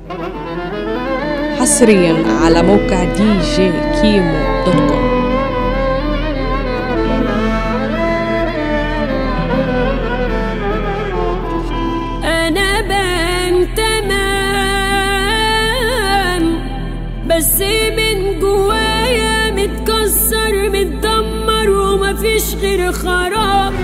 حصريا على موقع دي جي كيمو دوت كوم انا بان تمام بس من جوايا متكسر متدمر ومفيش غير خراب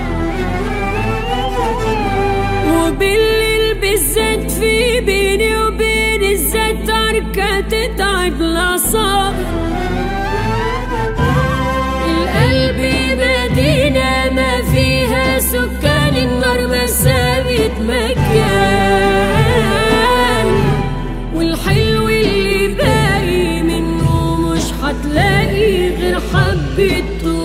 وبالليل بالذات في بيني وبين الذات عركة تتعب الأعصاب القلب مدينة ما فيها سكان النار ما سابت مكان والحلو اللي باقي منه مش هتلاقي غير حبة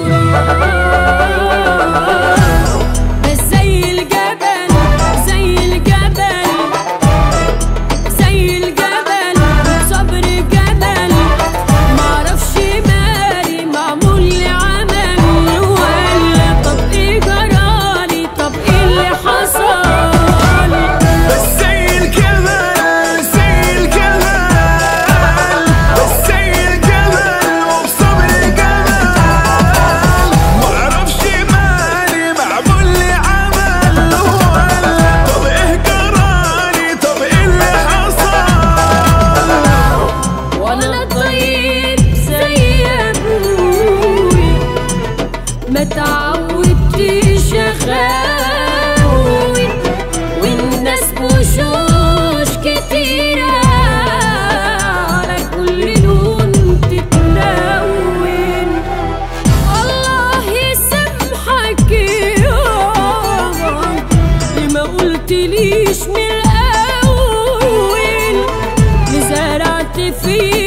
تراب بس زي الجبل زي الجبل زي الجبل صبر جبل معرفش مالي معمول لي عمل ولا طب ايه جرالي طب ايه اللي حصل بس زي الجبل زي الجبل بس زي الجبل وبصبر الجبل معرفش مالي معمول لي عمل ولا طب ايه جرالي طب ايه اللي حصل وانا طيب زي ابوي ما تعودتش اخاوي والناس وشوش كتيرة على كل لون تتلون الله يسامحك يابا ليه ما قلتليش من الاول اللي زرعت فيه